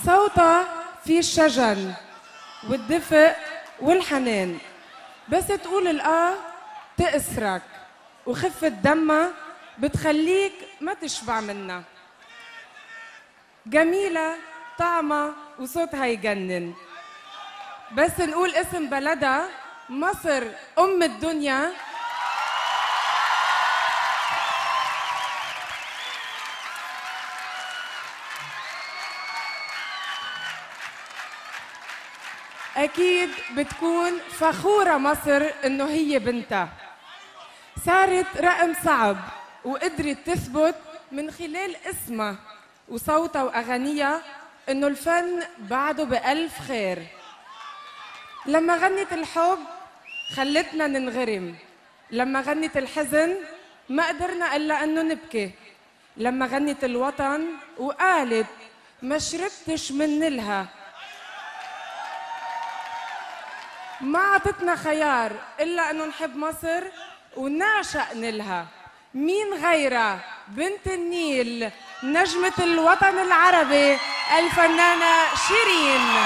صوتها في الشجن والدفء والحنان بس تقول الآ تأسرك وخفة دمها بتخليك ما تشبع منها جميلة طعمة وصوتها يجنن بس نقول اسم بلدها مصر أم الدنيا أكيد بتكون فخورة مصر إنه هي بنتها صارت رقم صعب وقدرت تثبت من خلال اسمها وصوتها وأغانيها إنه الفن بعده بألف خير لما غنت الحب خلتنا ننغرم لما غنت الحزن ما قدرنا إلا أنه نبكي لما غنت الوطن وقالت ما شربتش من نلها ما عطتنا خيار إلا أنه نحب مصر ونعشق نيلها مين غيرها بنت النيل نجمة الوطن العربي الفنانة شيرين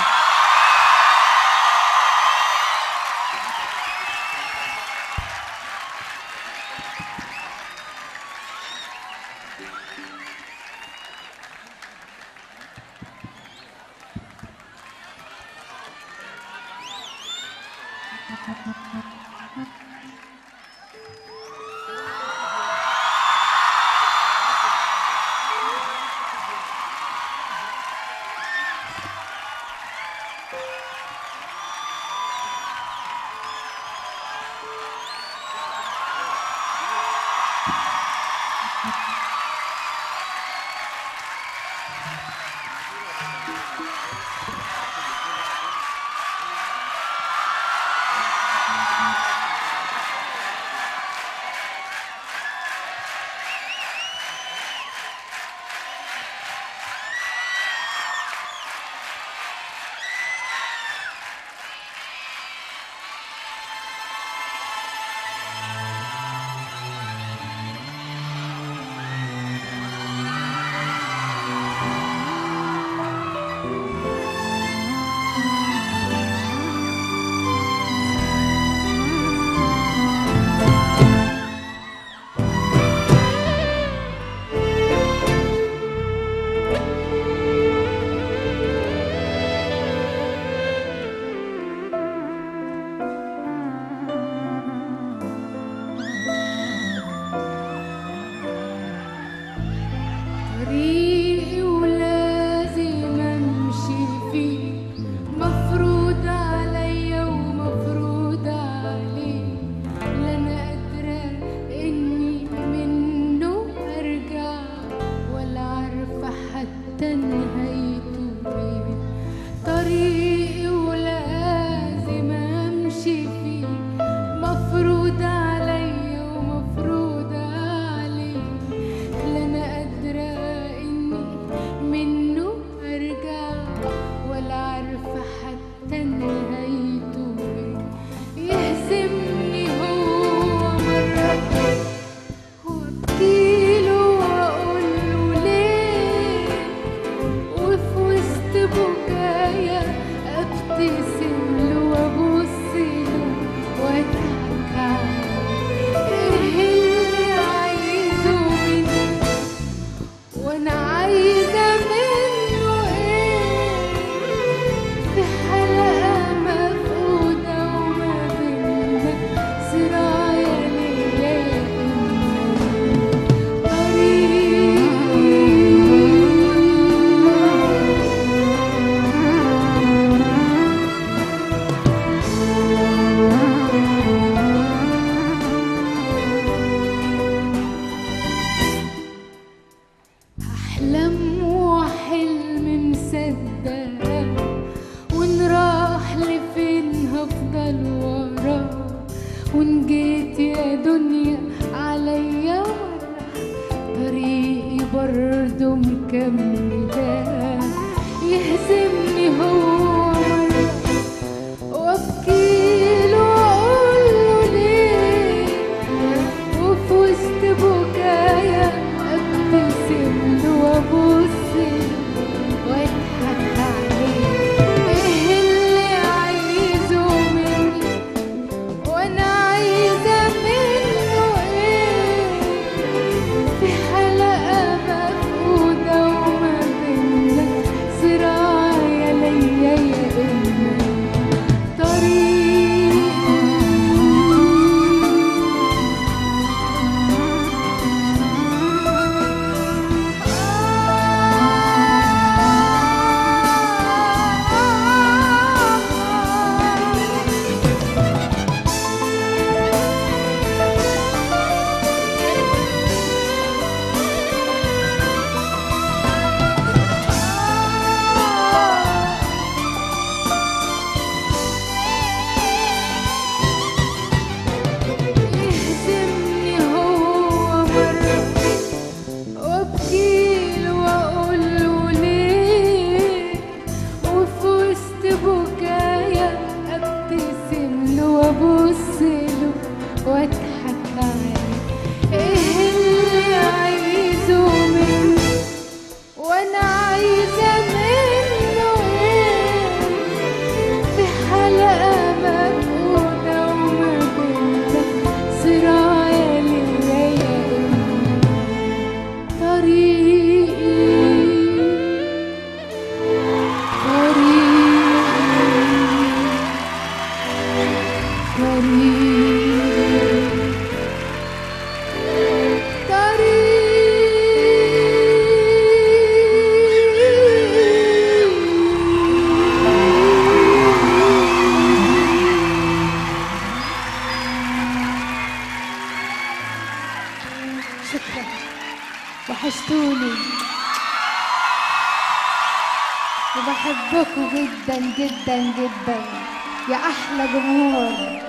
طريقي ولازم امشي فيه مفروض عليا ومفروض عليه لا انا قادرة اني منه ارجع ولا عارفة حتى نهايته ايه طريقي ولازم امشي فيه مفروض عليا ومفروض عليه لا انا قادرة اني منه ارجع ولا عارفة حتى نهايته ايه يهزمني هو مرة وابكيله واقوله ليه وفي وسط بكايا ابتسم له وابص له واضحك عليه ايه اللي عايزه مني وانا عايزه منه ايه في حلقه مفقوده وما بينا صراع يا ليالي أحلم وحلم مصدقة وإن راح لفين هفضل وراه وإن جيت يا دنيا عليا مرة طريقي برضه مكملة يهزمني هو مرة وابكيله واقوله ليه وفي وسط بكايا ابتسم له وابص له واضحك وابكي له واقول له ليه وفي وسط بكايا ابتسم له وابص له واضحك عليه ايه اللي عايزه منه وانا عايزه منه ايه في حلقه مفقوده وما بيننا صراع ليا يا طريقي طريقي شكرا وحشتوني وبحبكم جدا جدا جدا يا احلى جمهور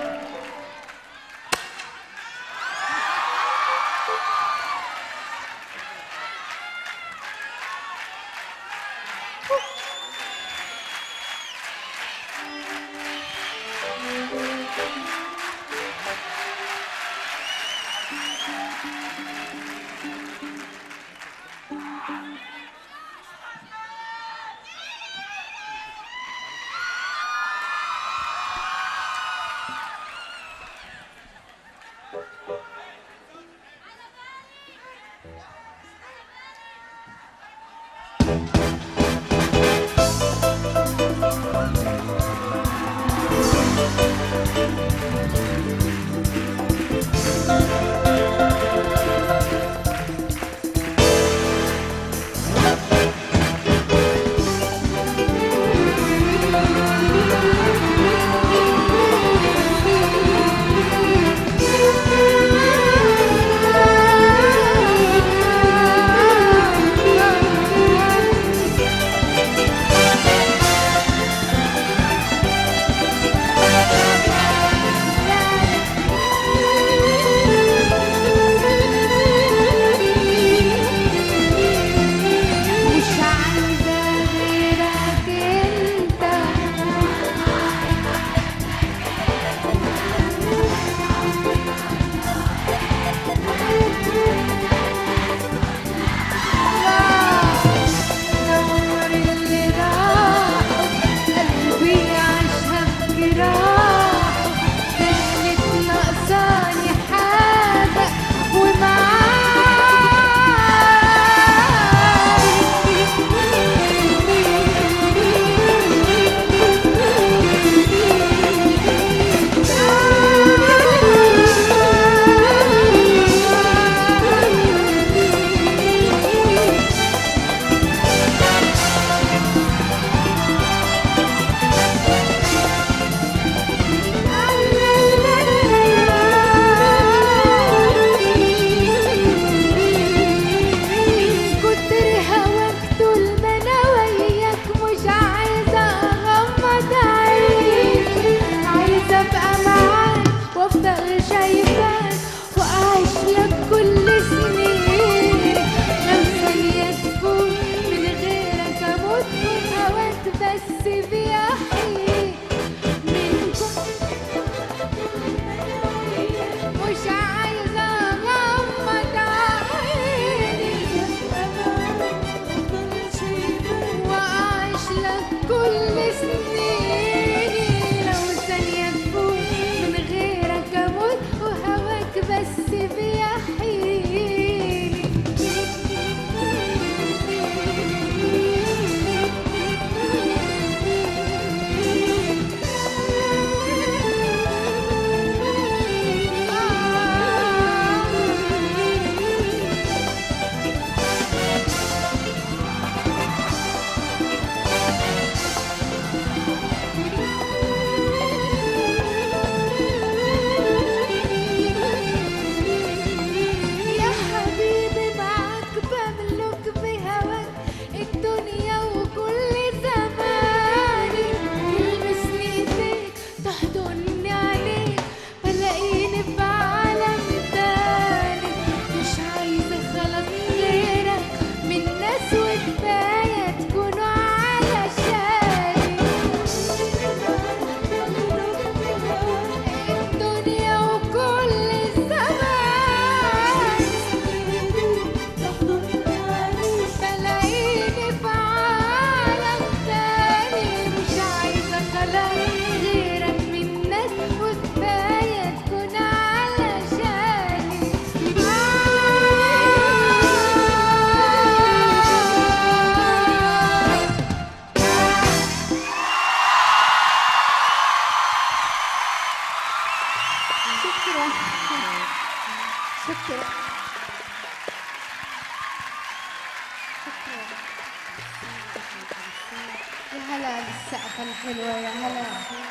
هلا بالسقفة الحلوة يا هلا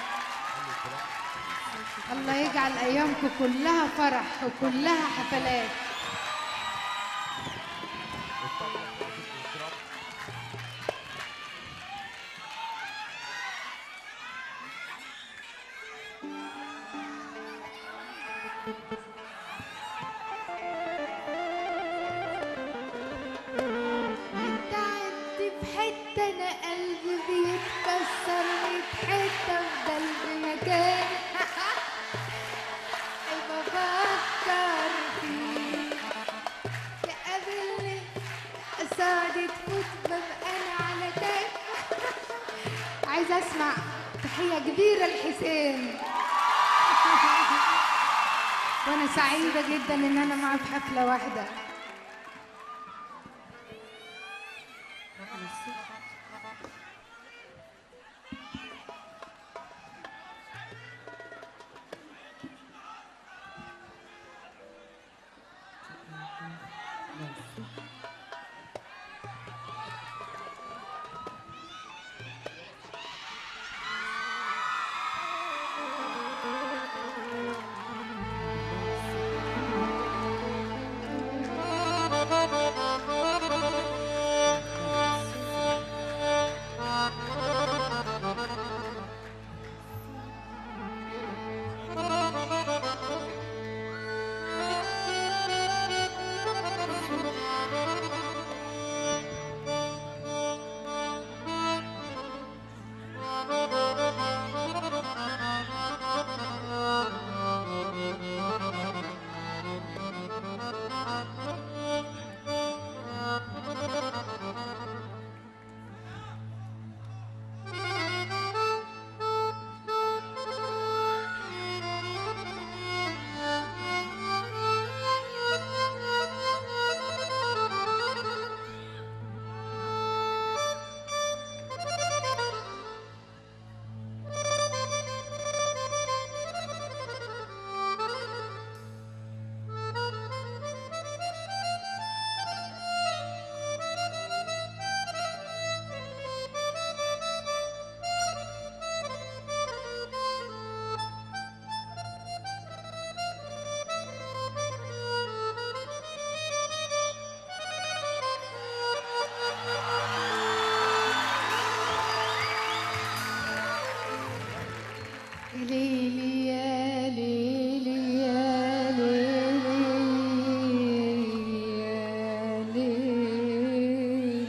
الله يجعل أيامكم كلها فرح وكلها حفلات انت عندي بحتة انا قلبي بيتكسر ميت حتة وقلبي مكان بفكر فيك تقابلني قصادي تفوت ببقى انا على تاني عايزة اسمع تحية كبيرة لحسين وانا سعيدة جدا ان انا معاه في حفلة واحدة ليلي يا ليلي يا ليلي يا ليلي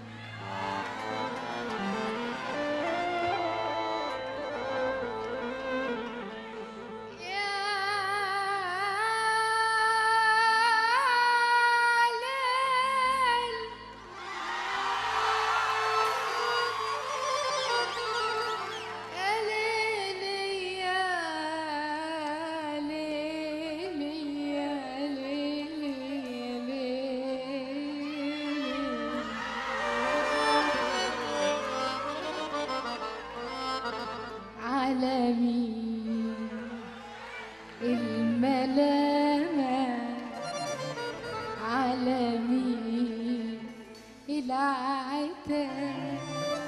يا ليل عالمي الملامة عالمي العتاب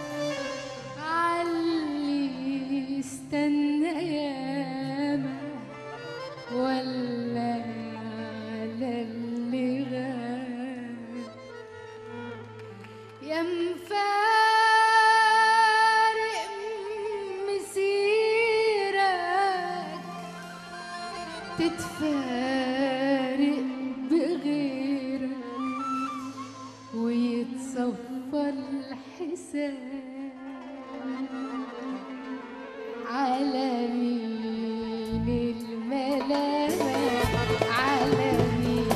علي استنى ياما ولا على اللي غاب يا مفارق مسيرك تتفارق بغيرك ويتصفى الحساب على مين الملامة على مين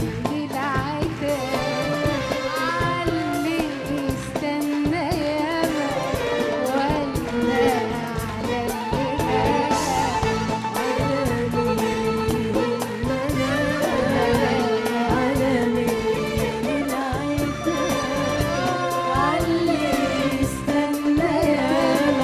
العتاب علي استنى ياما ولا على اللي غاب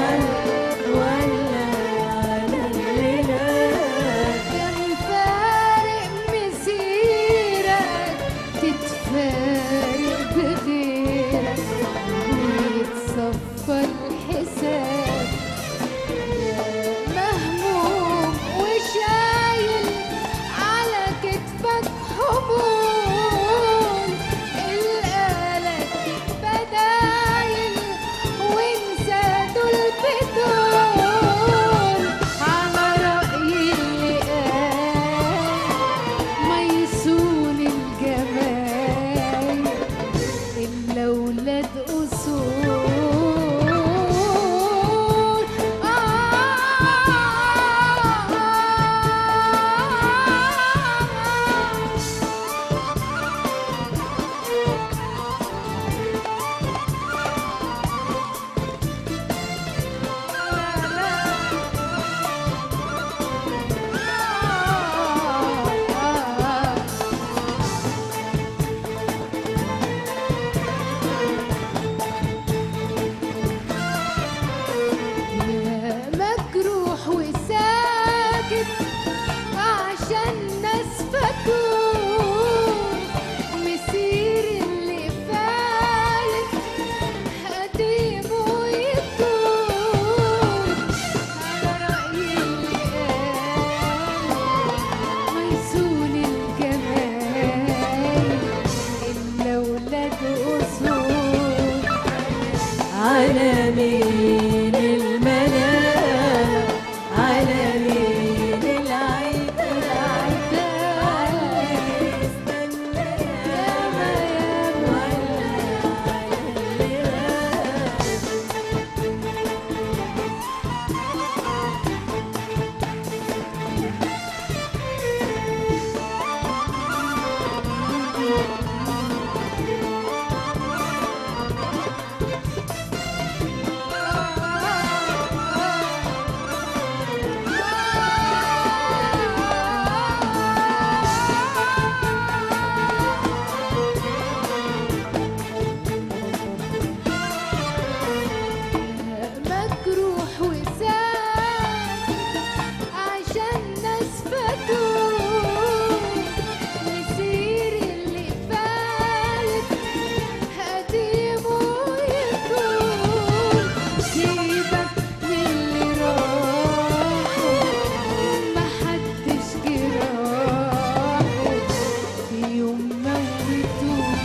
موتوه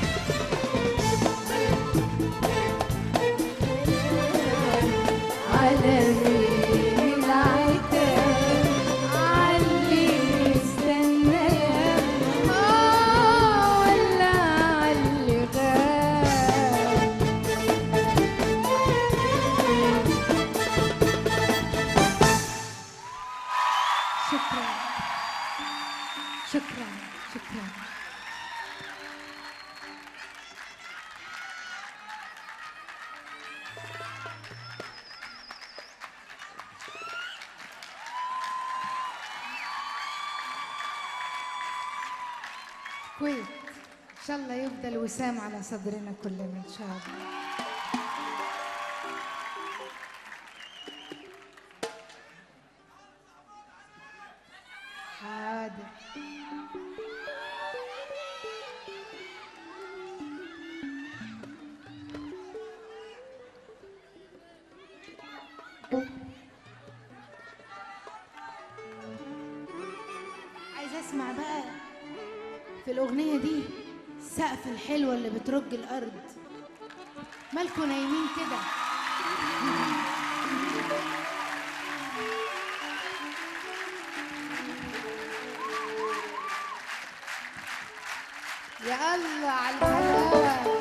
على مين العتاب علي استناه آه ولا علي غاب شكرا شكرا شكرا كويت ان شاء الله يفضل وسام على صدرنا كلنا ان شاء الله حاضر عايزه اسمع بقى في الاغنيه دي السقف الحلوه اللي بترج الارض مالكوا نايمين كده يا الله على الحلاوه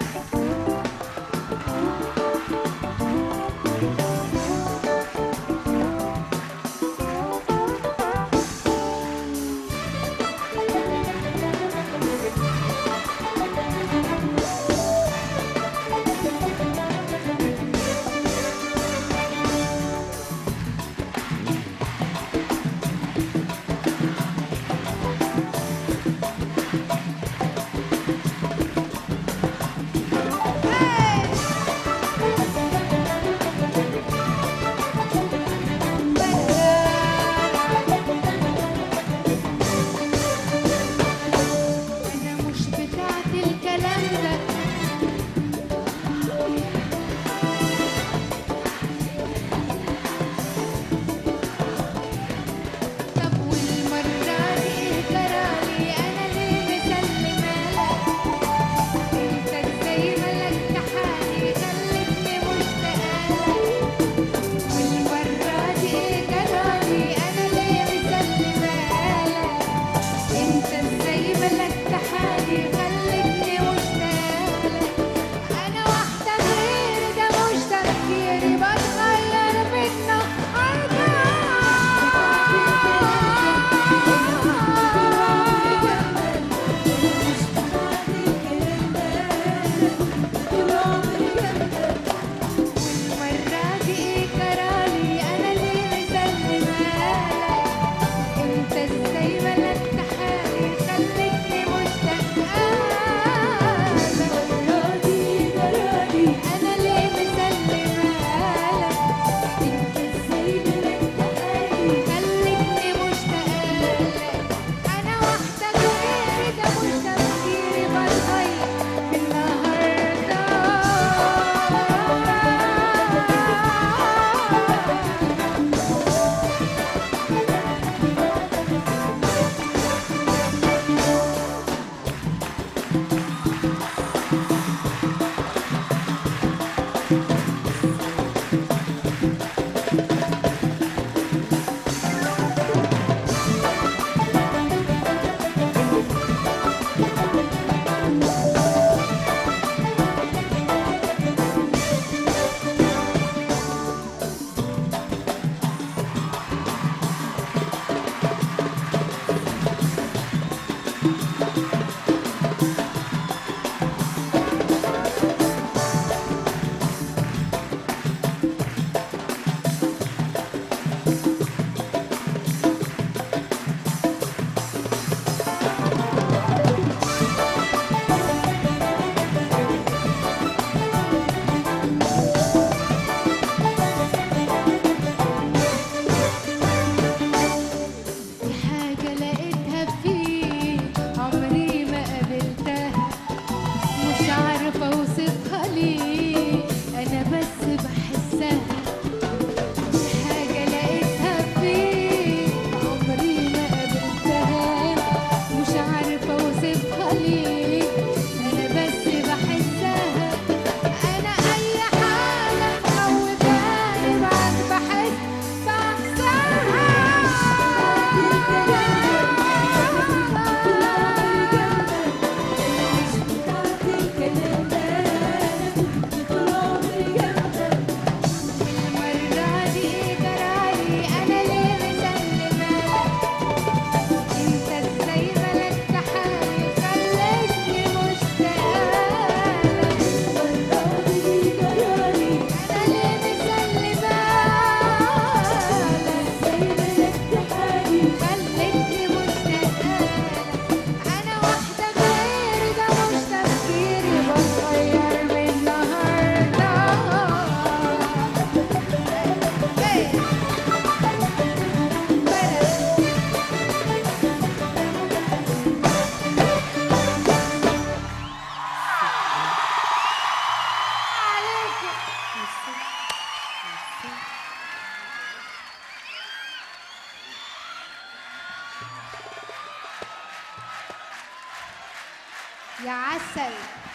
عسل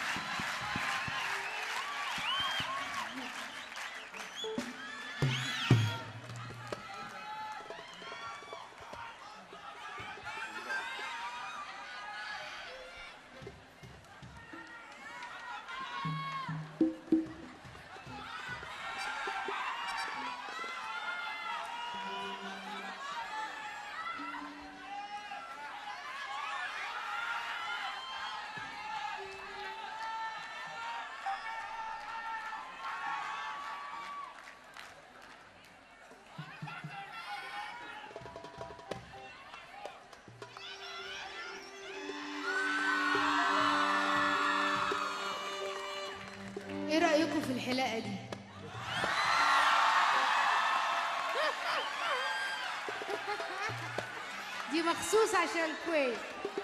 ايه رأيكم في الحلاقة دي؟ دي مخصوص عشان الكويت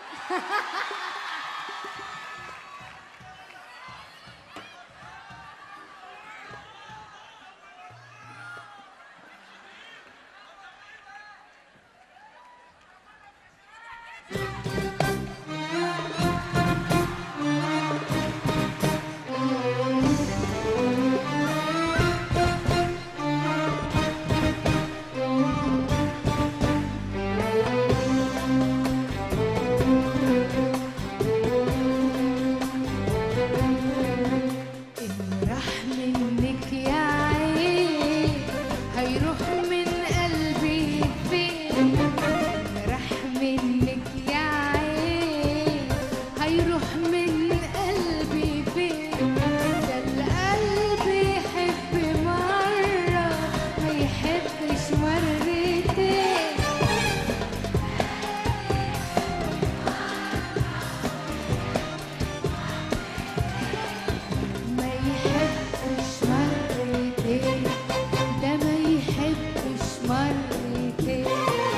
إن راح منك يا عين هيروح من قلبي فين إن راح منك يا عين هيروح من قلبي فين ده القلب يحب مرة ما يحبش مرتين ما يحبش مرتين ده ما يحبش مرتين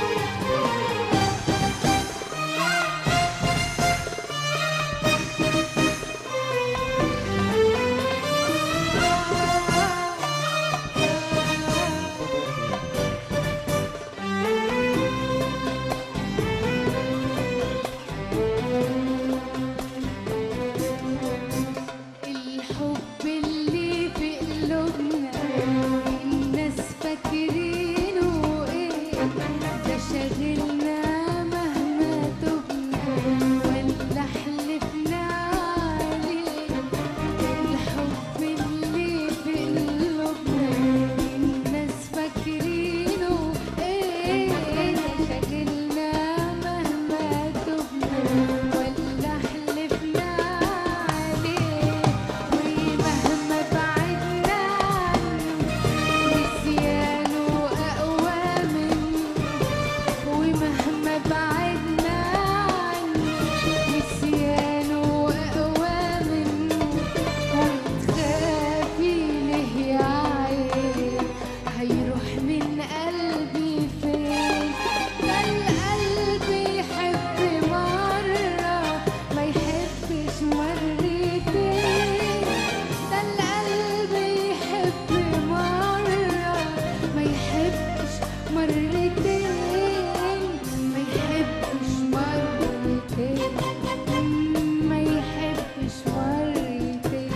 الحب اللي في قلوبنا الناس فاكرينه ايه ده شاغلنا مهما تبنا ولا حلفنا عليه الحب اللي في قلوبنا الناس فاكرينه ايه ده شاغلنا مهما تبنا ولا حلفنا عليه ومهما بعدنا عنه نسيانه أقوى منه ومهما بعدنا عنه نسيانه أقوى منه وتخافي ليه يا عين هيروح من قلبي فين ده القلب يحب مرة ما يحبش مرتين ده القلب يحب مرة ما يحبش مرتين ما يحبش مرتين ما يحبش مرتين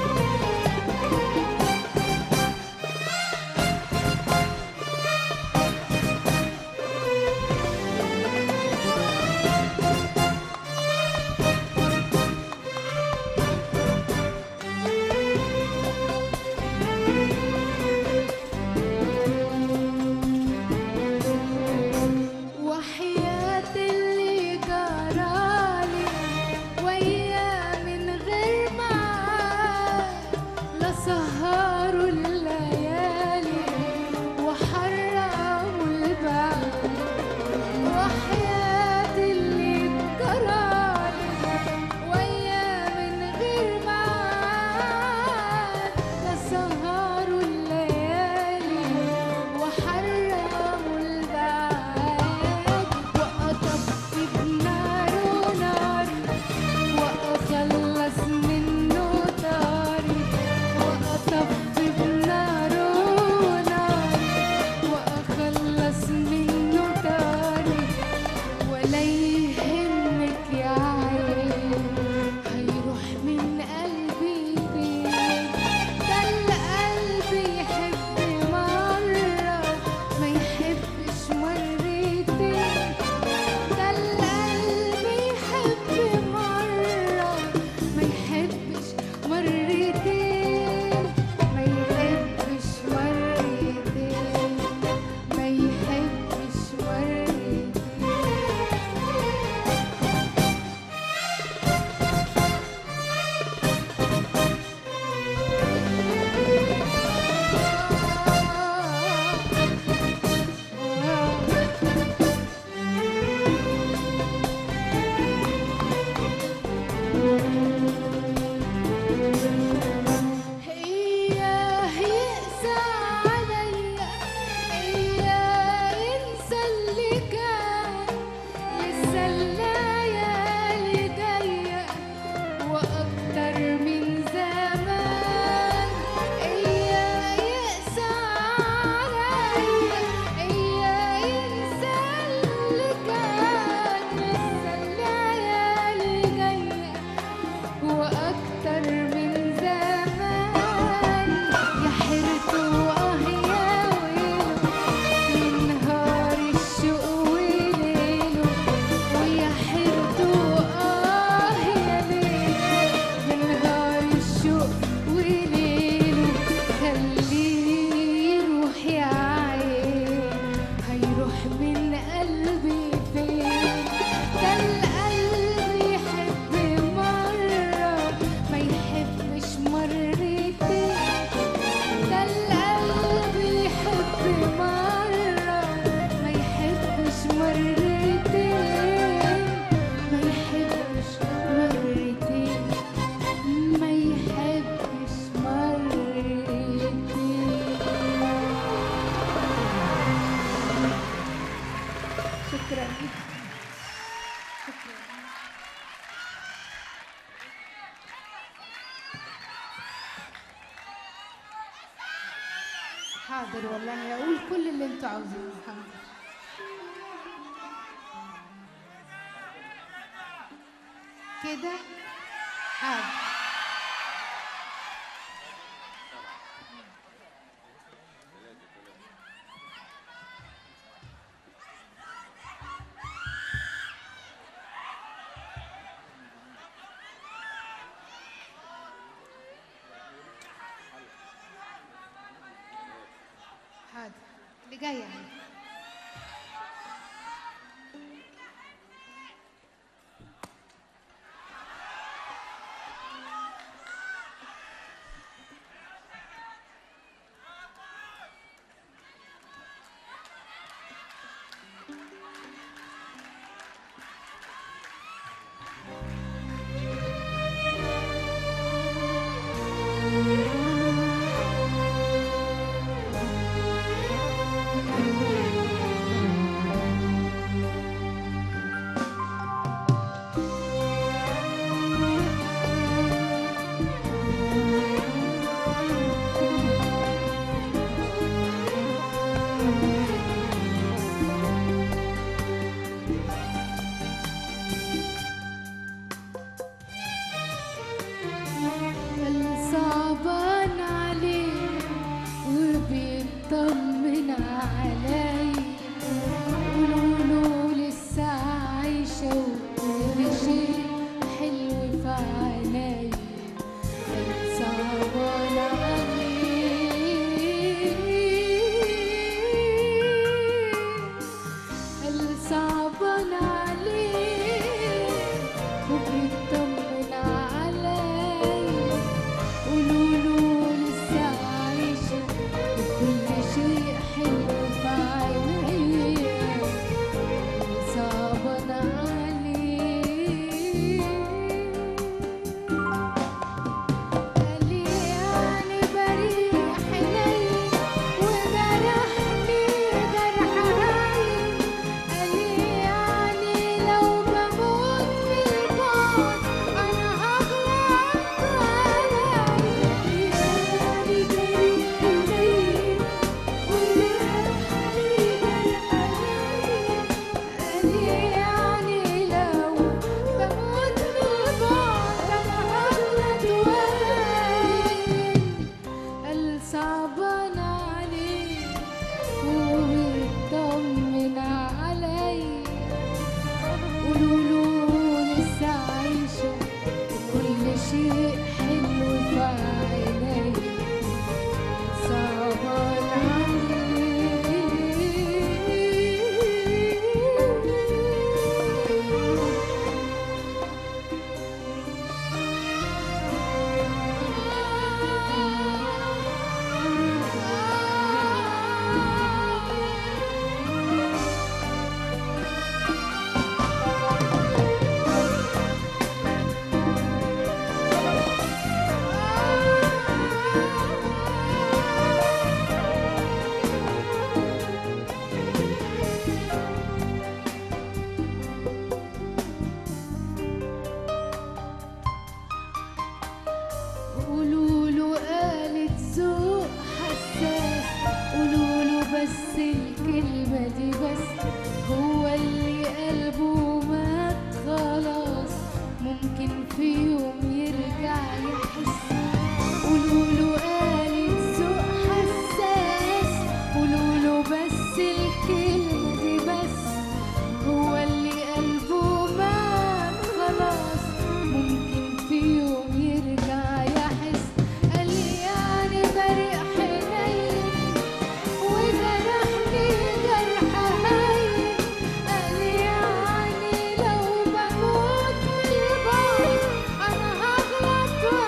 حاضر والله اقول كل اللي انتوا عاوزينه حاضر كده حاضر حاضر اللي جاي يعني صعبان عليه وبيطمن علي قولوا لسه عايشة وكل شيء حلو في عيني صعبان عليه هل صعبان عليه وبيطمن علي قولوا لسه عايشة وكل شيء حلو في عينيا صعبان عليه قال لي يعني بريح حنين وجرحني جرح عين قال لي يعني لو بموت في البعد أنا هغلط عليا يعني بريح حنين وجرحني جرح عين قال لي يعني لو بموت في البعد أنا هغلط وين قال صعبان عليه وبيطمن عليا قولوا لسه عايشة وكل شيء حلو في عيني صعبان عليه قولوا له قالت ذوق حساس قولوا له بس الكلمة دي بس هو اللي قلبه مات خلاص ممكن في يوم يرجع يحس قولوا له قالت ذوق حساس قولوا له بس الكلمة دي بس هو اللي قلبه مات خلاص ممكن في يوم يرجع يحس قال لي يعني بريء حنين وجرحني جرح هين قال لي يعني لو بموت من البعد انا هغلط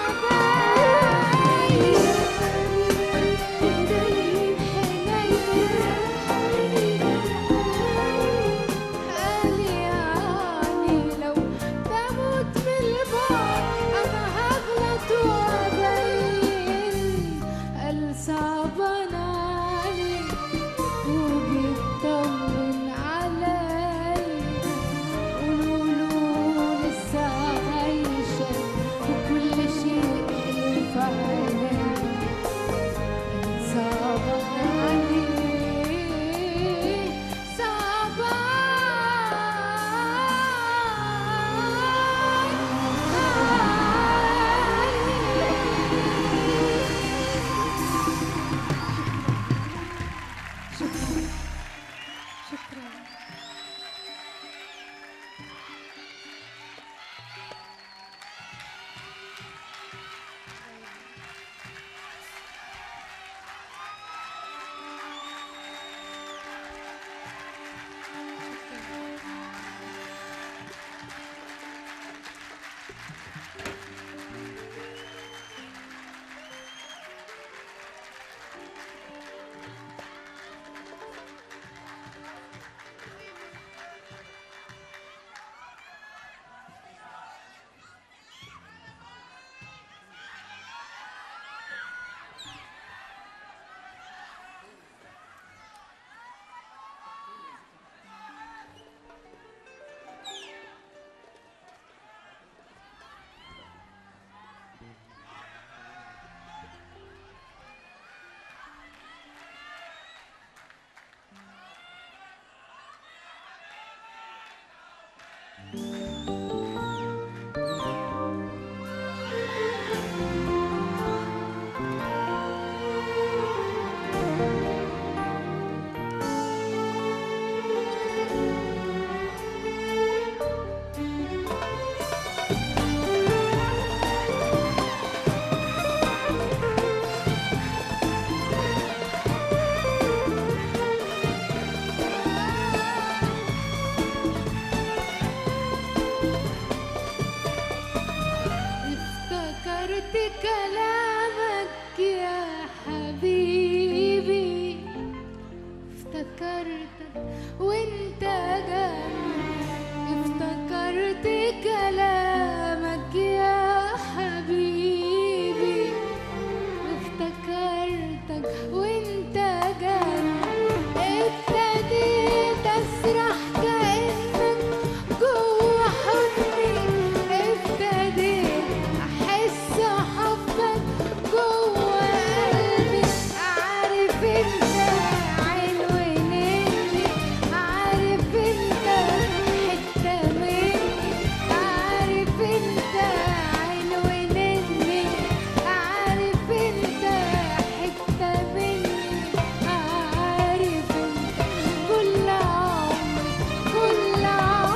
افتكرت كلامك يا حبيبي افتكرتك وانت جنبي افتكرت كلامك يا حبيبي افتكرتك وانت جنبي ابتديت اسرح كانك جوه حضني ابتديت احس حبك جوه قلبي عارف انت عنواني عارف انت حته مني عارف انت عنواني عارف انت حته مني عارف انت كل عمري كل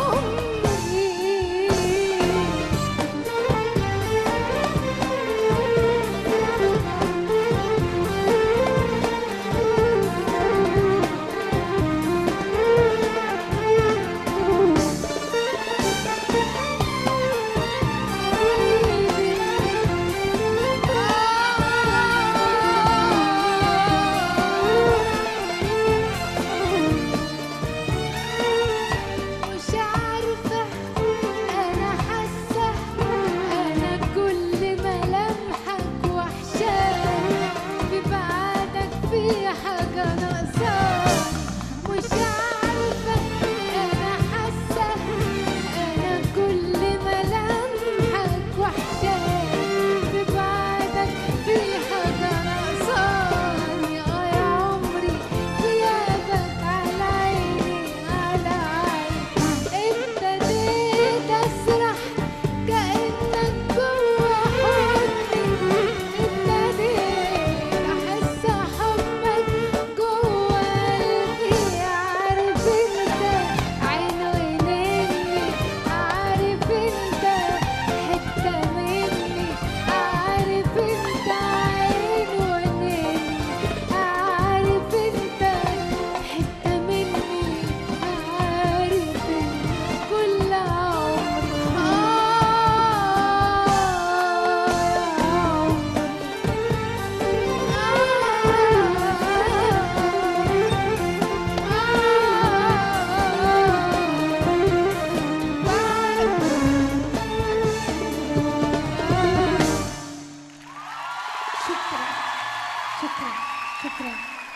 مش عارفة أنا حاسة أنا كل ملامحك وحشاني ببعدك في حاجة ناقصاني مش عارفة أنا حاسة أنا كل ملامحك وحشاني ببعدك في حاجة ناقصاني آه يا عمري غيابك على عيني على عيني ابتديت أسرح كأنك جوا حضني ابتديت أحس حبك جوا قلبي عارف انت عنواني عارف انت حتة مني عارف انت عنواني عارف انت حتة مني عارف انت كل عمري شكرا شكرا شكرا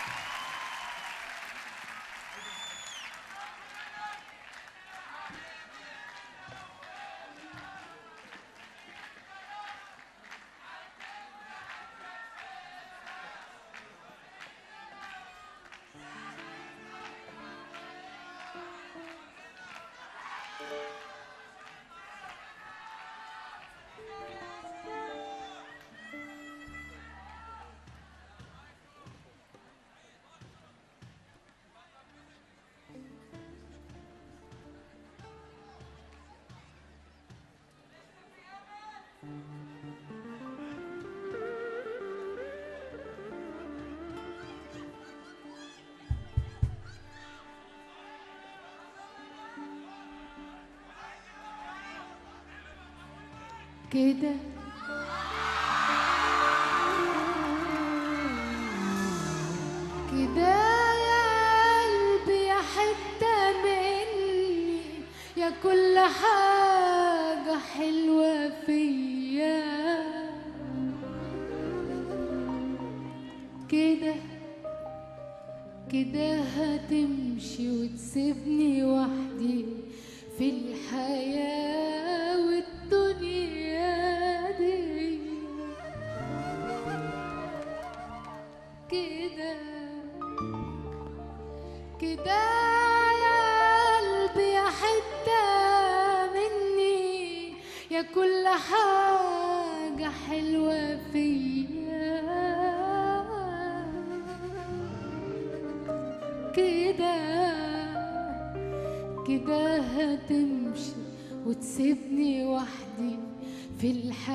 كده كده يا قلبي يا حتة مني يا كل حاجة حلوة فيا كده كده هتمشي وتسيبني وحدي في الحياة والدنيا دي كده كده يا قلبي يا حتة مني يا كل حاجة حلوة فيا كده كده هتمشي وتسيبني وحدي في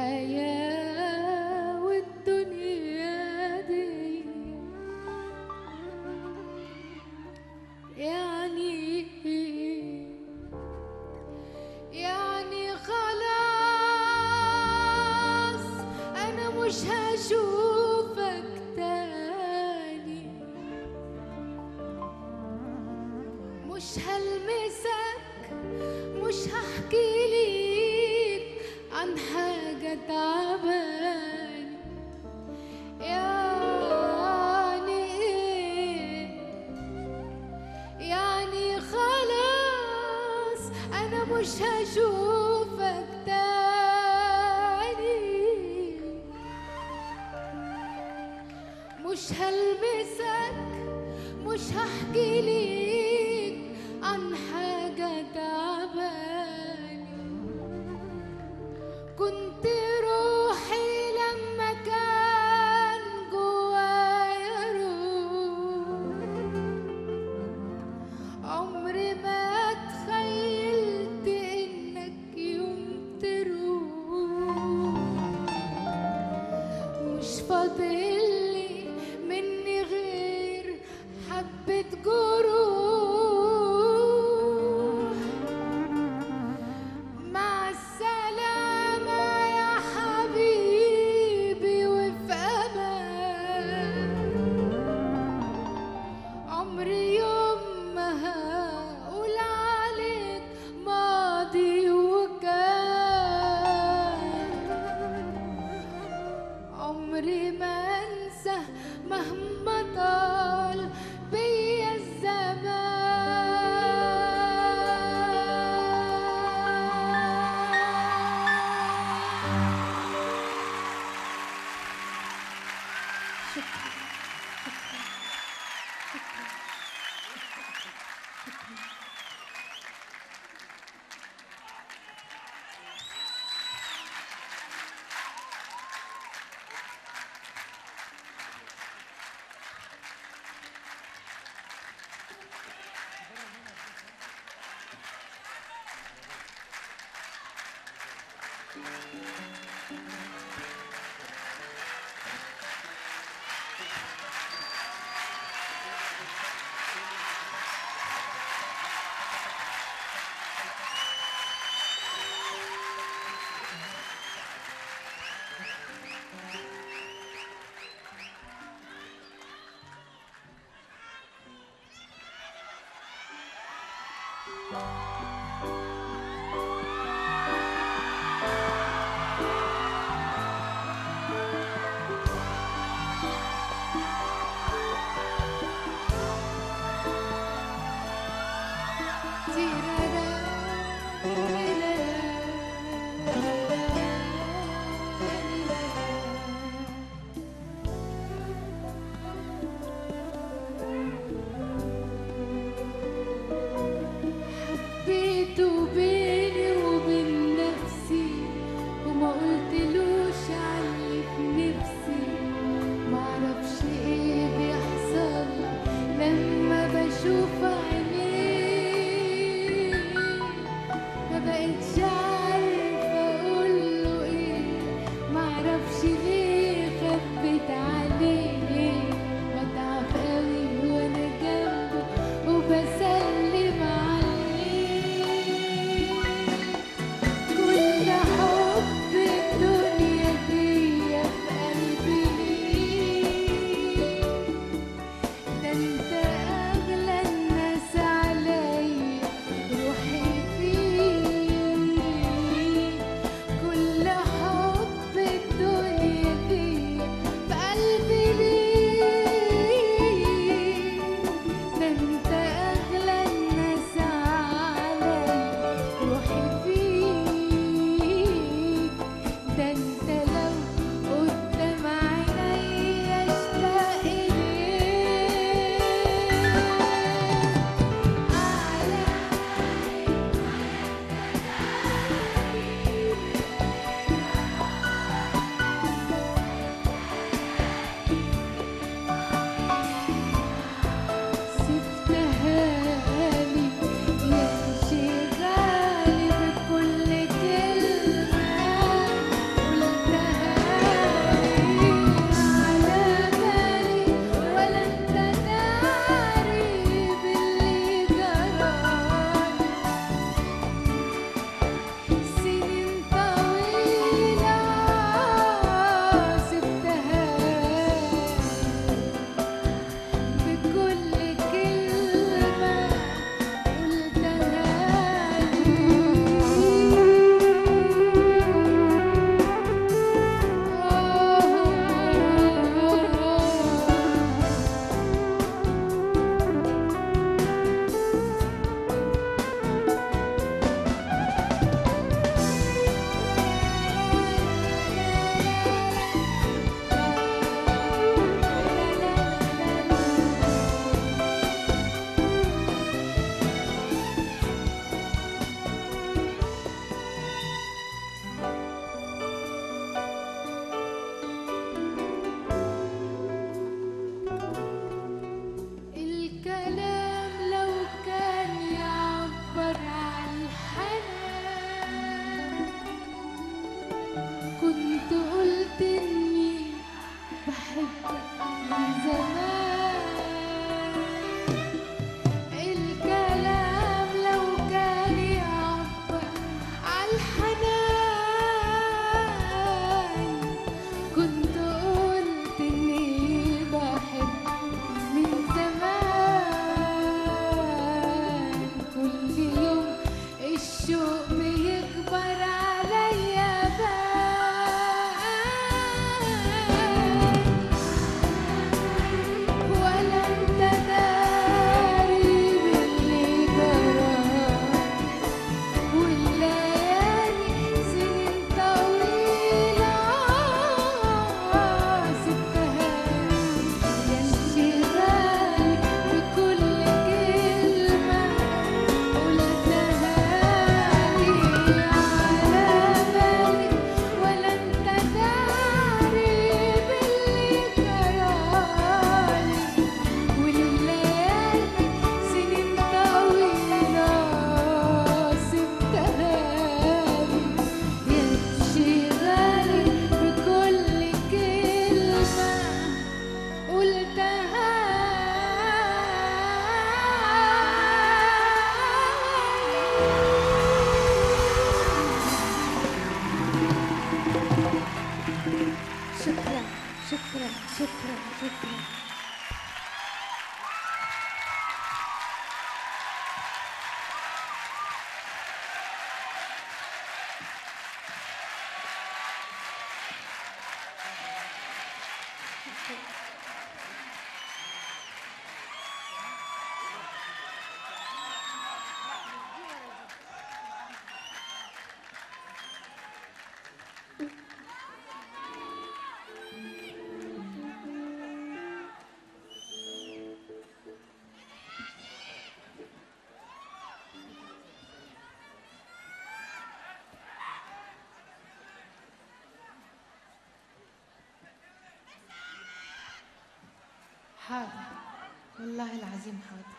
الحياة والدنيا دي يعني يعني خلاص مش هشوفك تاني مش هلمسك مش هحكي ليك عن حاجة تعباني يعني ايه يعني خلاص انا مش هشوفك تاني مش هلمسك مش هحكي ليك عن حاجة تعباني كنت روحي لما كان جوايا روح عمري ما تخيلت انك يوم تروح مش فاضلي مني غير حبة جروح مع السلامة يا حبيبي وفي أمان عمري يوم ما هقول عليك ماضي وكان عمري ما انسى مهما طال بيا الزمان شكرا شكرا شكرا شكرا شكرا حاضر والله العظيم حاضر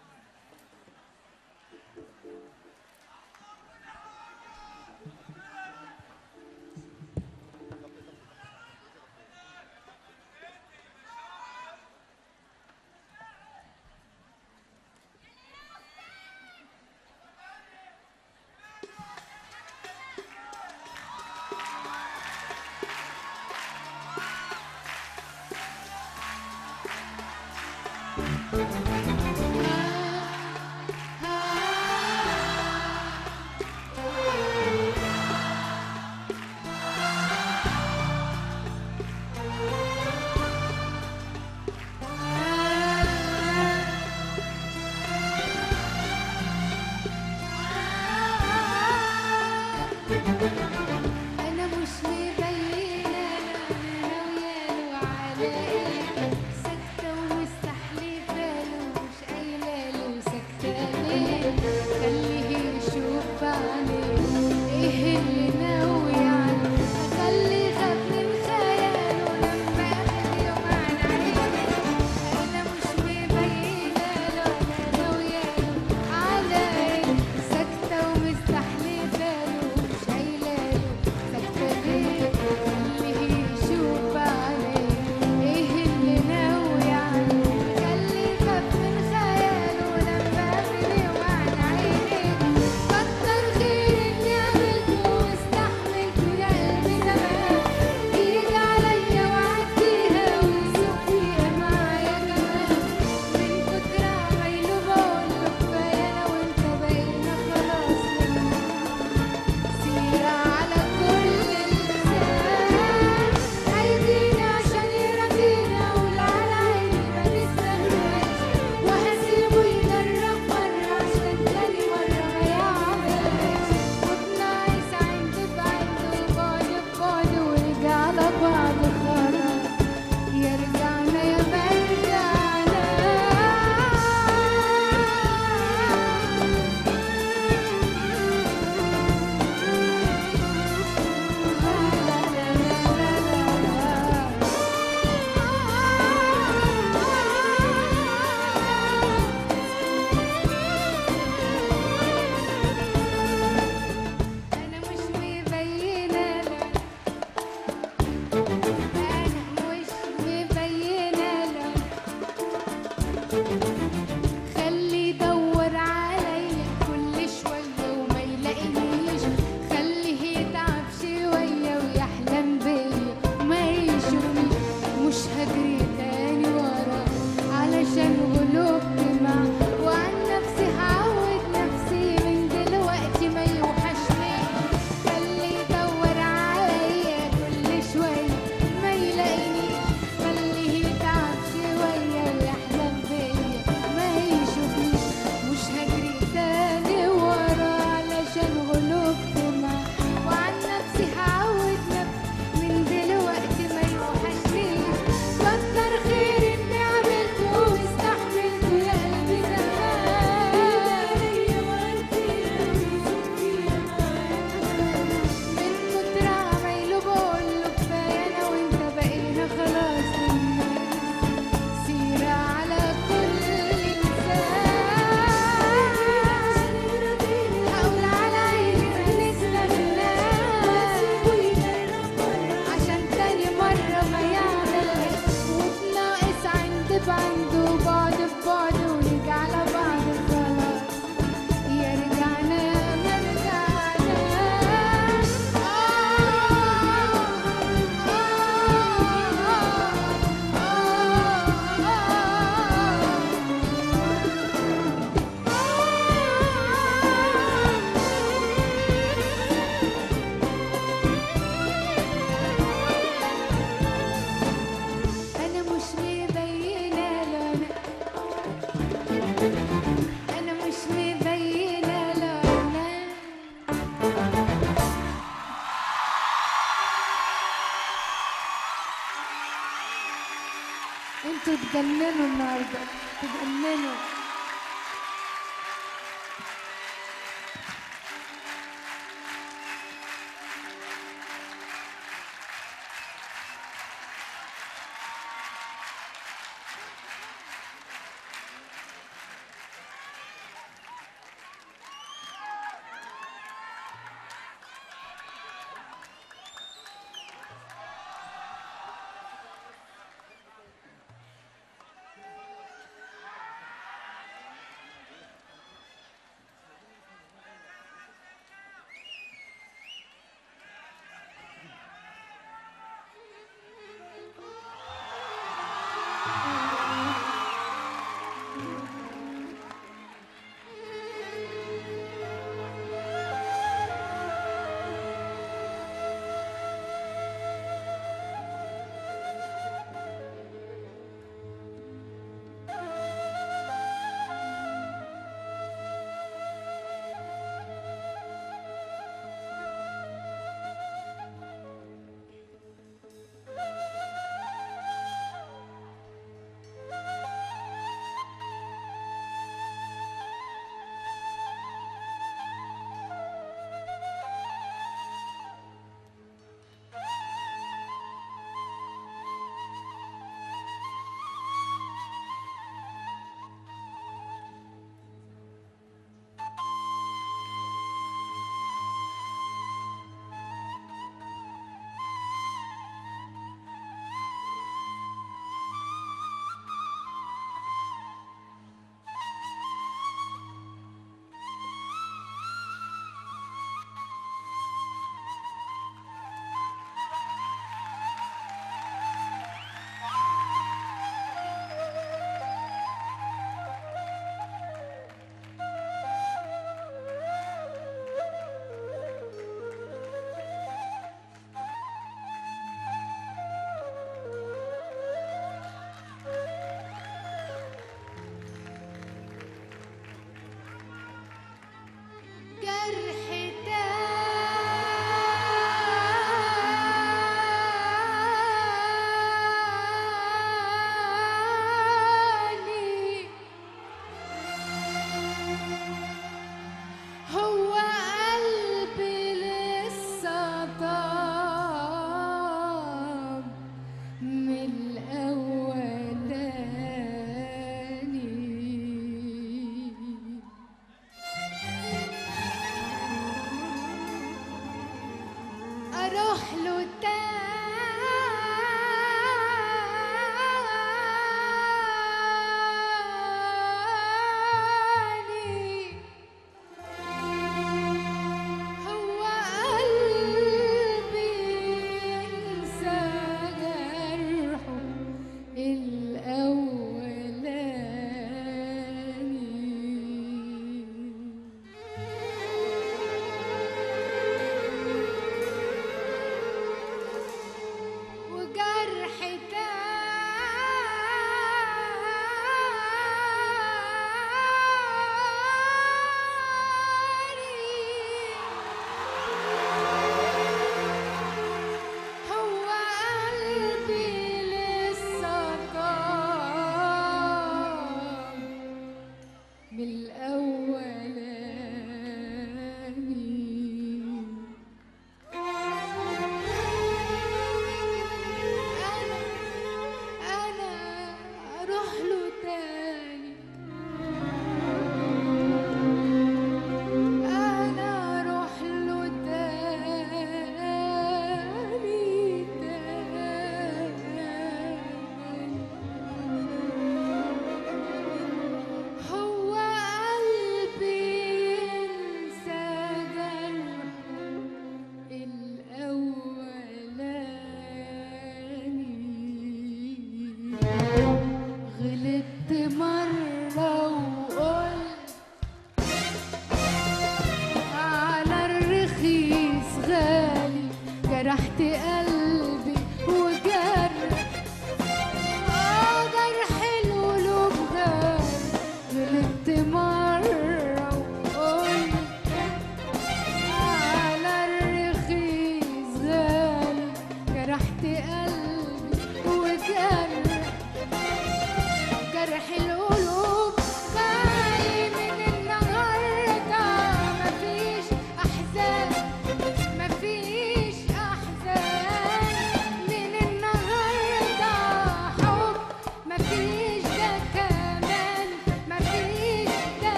أنا مش مبينة ناوية له على إيه ساكتة ومستحلفة له مش أي انا مش مبينه لعنة انتوا تجننوا النهارده تجننوا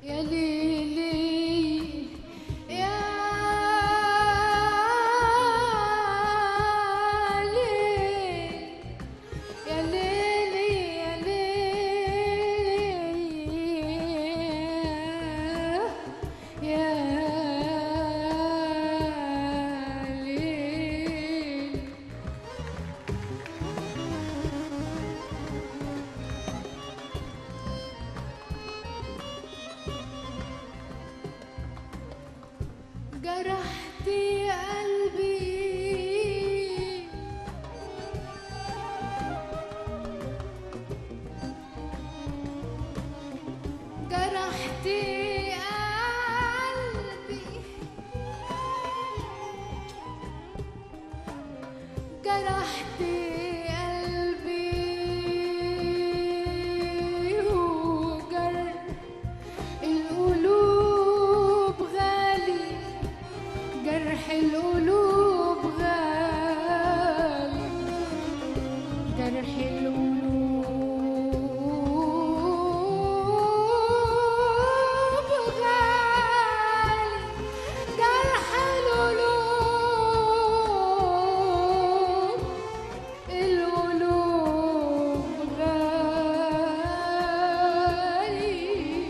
يا ليلي يا ليل يا ليلي يا ليلي يا ليل جرحتي قلبي جرحتي قلبي جرحتي قلبي وجرح القلوب غالي جرح القلوب غالي جرح القلوب غالي جرح القلوب القلوب غالي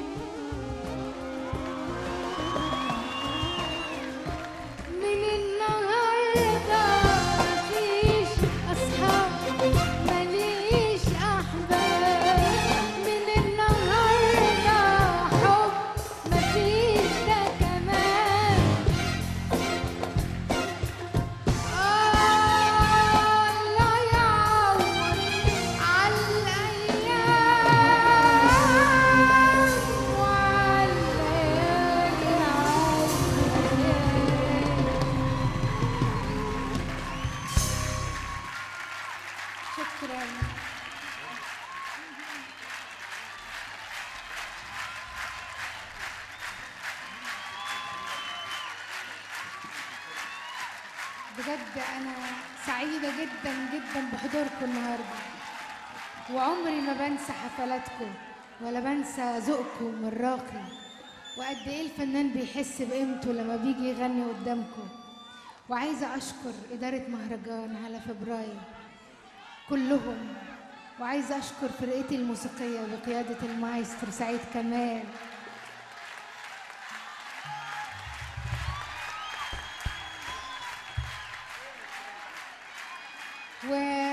من النهاردة مفيش أصحاب ماليش أحباب من النهاردة حب مفيش ده كمان آه لا يعوض عالأيام وعالليالي شكرا بجد انا سعيده جدا جدا بحضوركم النهارده وعمري ما بنسى حفلاتكم ولا بنسى ذوقكم الراقي وقد ايه الفنان بيحس بقيمته لما بيجي يغني قدامكم وعايزه اشكر اداره مهرجان على فبراير كلهم وعايزه اشكر فرقتي الموسيقيه بقياده المايسترو سعيد كمال و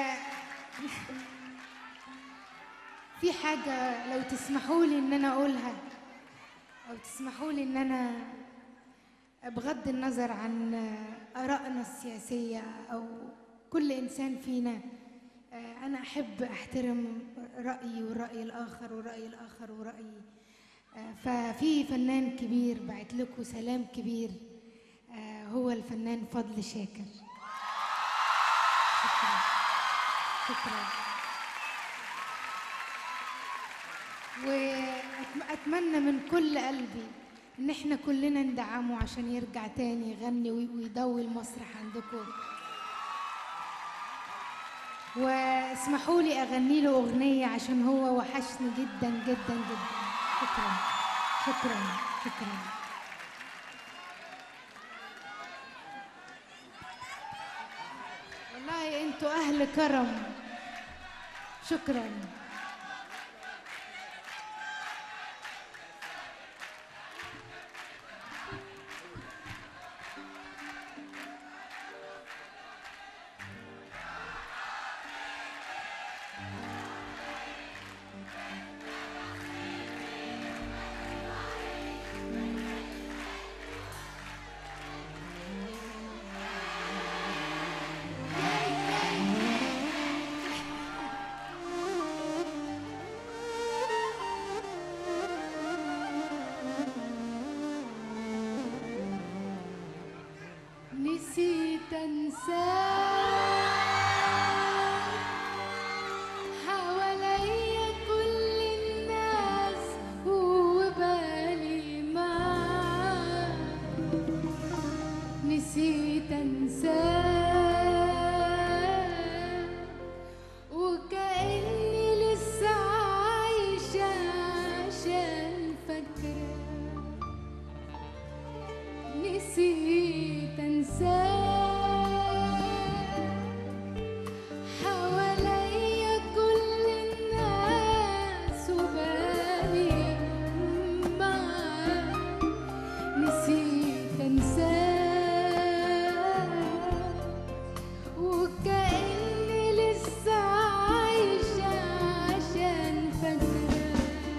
في حاجة لو تسمحوا لي إن أنا أقولها أو تسمحوا لي إن أنا بغض النظر عن آرائنا السياسية أو كل إنسان فينا آه، أنا أحب أحترم رأيي والرأي الآخر والرأي الآخر ورأيي آه، ففي فنان كبير بعت لكم سلام كبير آه، هو الفنان فضل شاكر شكرا شكرا وأتمنى من كل قلبي إن إحنا كلنا ندعمه عشان يرجع تاني يغني وي- ويضوي المسرح عندكم واسمحوا لي أغني له أغنية عشان هو وحشني جدا جدا جدا شكرا شكرا شكرا والله انتوا أهل كرم شكرا نسيت انساك حواليا كل الناس وبالي معاك نسيت انساك وكأني لسه عايشة عشان فاكراك نسيت انساه حواليا كل الناس وبالي معاه نسيت انساه وكأني لسه عايشة عشان فاكراه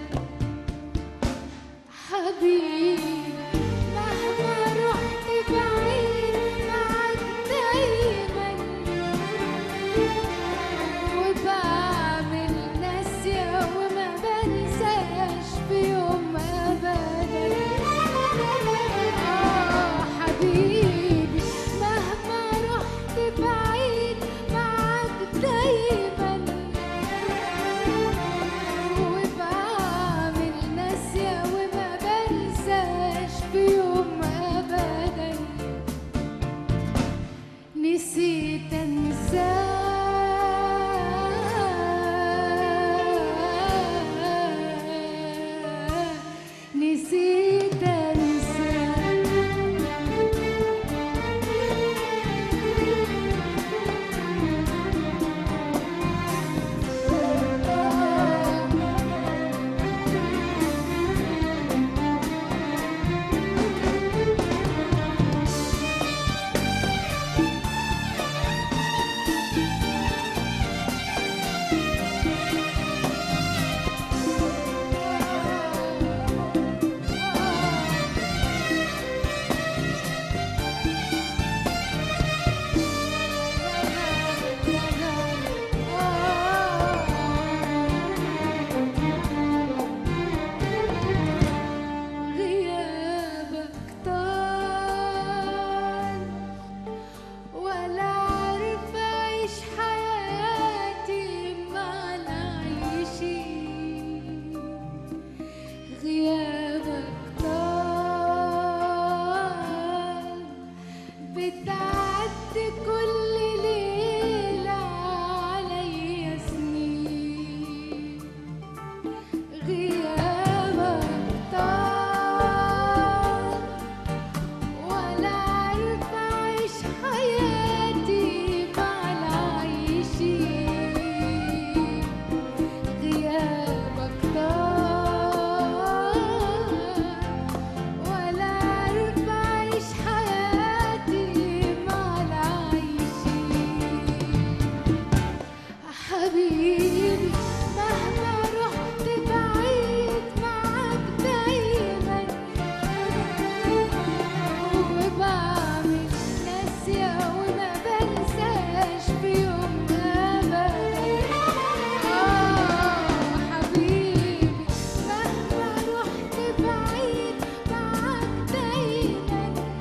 حبيبي مهما رحت بعيد معاك دايما وبعمل ناسية وما بنساش في يوم أبدا آه حبيبي مهما رحت بعيد معاك دايما وبعمل ناسية وما بنساش في يوم أبدا نسيت أنساه نسيت أنساه غيابك طال ولا عارفة أعيش حياتي مع العايشين غيابك طال بتعدي كل ليلة عليا سنين غيابك طال ولا عارفة أعيش حياتي مع العايشين غيابك طال ولا عارفة أعيش حياتي مع العايشين حبيبي مهما رحت بعيد معاك دايما وبعمل ناسية وما بنساش في يوم أبدا آه حبيبي مهما رحت بعيد معاك دايما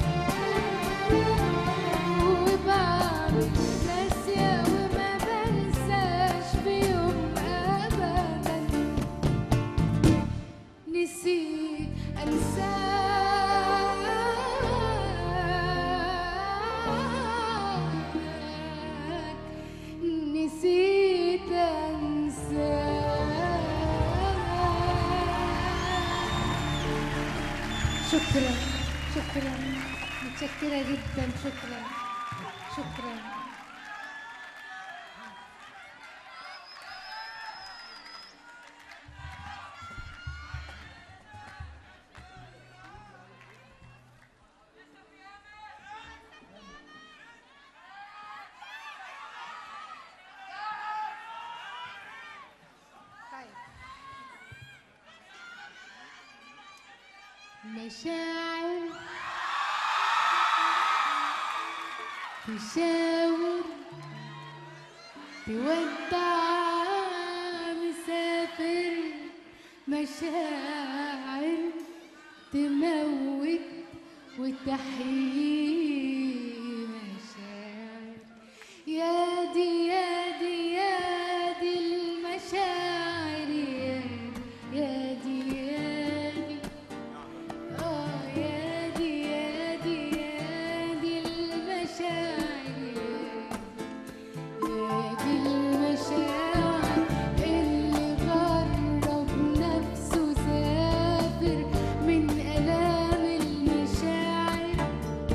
وبعمل ناسية وما بنساش في يوم أبدا نسيت أنساك نسيت أنساك شكرا شكرا متشكرة جدا شكرا شكرا مشاعر تشاور تودع مسافر مشاعر تموت وتحيي مشاعر يا دي يا دي يا دي المشاعر يا دي يا دي يا دي آه يا دي يا دي يا دي المشاعر يا دي المشاعر اللي غرب نفسه سافر من آلام المشاعر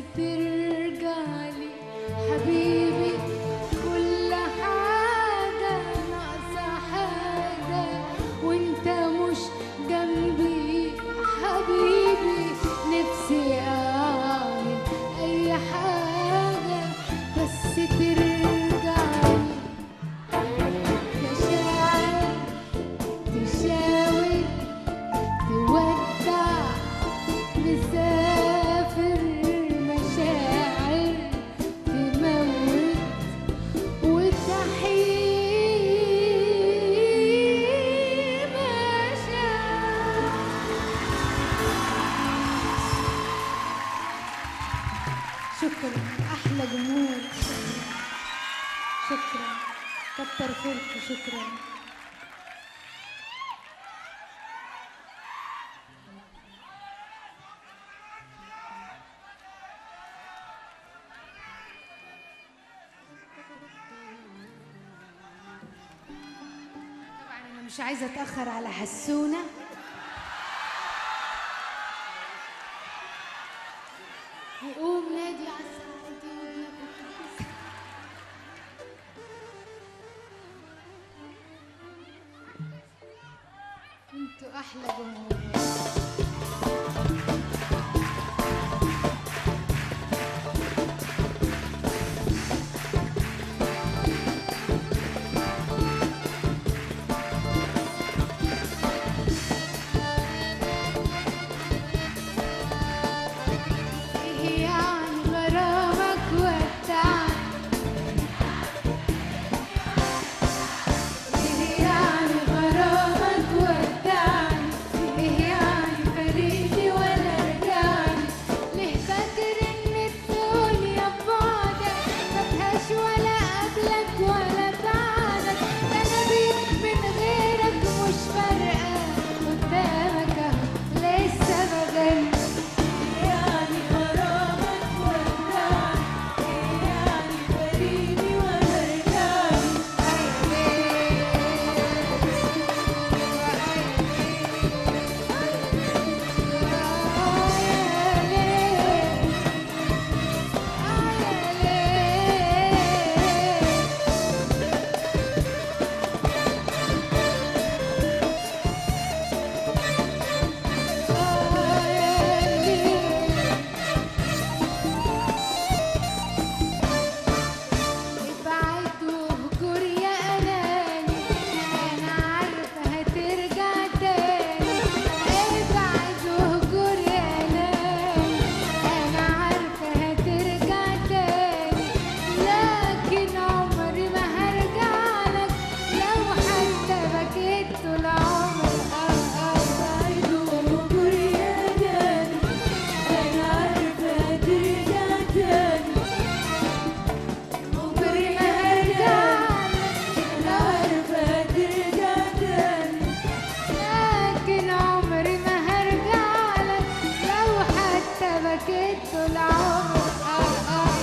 ترجع لي حبيبي كل حاجة ناقصة حاجة وانت مش جنبي حبيبي نفسي اعمل اي حاجة بس ترجع لي مشاعر تشاور تودع مسافر مشاعر تموت وتحيي مشاعر شكرا احلى جمهور شكرا كتر خيركم شكرا طبعا انا مش عايزه اتاخر على حسونه يقوم نادي على الساعتين وبياخد انتوا احلى جمهور ايه يعني غرامك ودعني ايه يعني غرامك ودعني ايه يعني فريدي ولا رجعني ليه فاكر ان الدنيا ببعدك مفيهاش ولا قبلك ولا بعدك ده انا بيك من غيرك مش فارقه قدامك اهو لسه بغني يعني غرامك ودعني يعني فريدي ولا رجعني ابعد واهجر يا اناني انا عارفه هترجع تاني ابعد واهجر يا اناني انا عارفه هترجع تاني لكن عمري ما هرجع لك لو حتى بكيت طول عمري ابعد واهجر يا اناني انا عارفه هترجع تاني عمري ما هرجع لو عارفة ترجع تاني لكن عمري ما هرجع لك لو حتى بكيت طول عمري آه آه